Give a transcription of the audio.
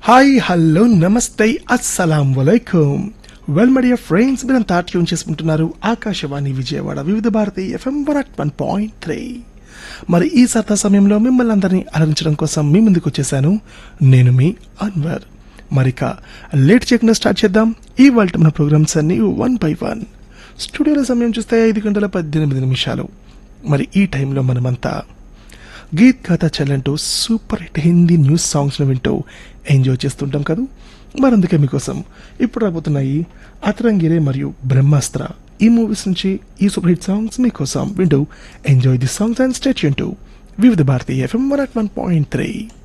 hi hello namaste అస్సలాం వలైకుం well my dear friends మీరంతా ట్యూన్ చేసుకుంటున్నారు Akashvani Vijayawada Vividh Bharati FM one at one point three మరి ఈ సరదా సమయంలో మిమ్మల్ని అందరినీ అలరించడం కోసం మీ ముందుకు వచ్చేసాను నేను మీ అన్వర్ మరిక లేట్ చేయకుండా స్టార్ట్ చేద్దాం ఈ వాళ్ళ మన ప్రోగ్రామ్స్ అన్ని వన్ బై వన్ స్టూడియోలో సమయం చూస్తే ఐదు గంటల పద్దెనిమిది నిమిషాలు మరి ఈ టైంలో మనమంతా గీత్ కథ చెల్లంటూ సూపర్ హిట్ హిందీ న్యూస్ సాంగ్స్ను వింటూ ఎంజాయ్ చేస్తుంటాం కదా మరందుకే మీకోసం ఇప్పుడు రాబోతున్నాయి అతరంగిరే మరియు బ్రహ్మాస్త్ర ఈ మూవీస్ నుంచి ఈ సూపర్ హిట్ సాంగ్స్ మీకోసం వింటూ enjoy the songs and stay tuned to Vividh Bharati FM one at one point three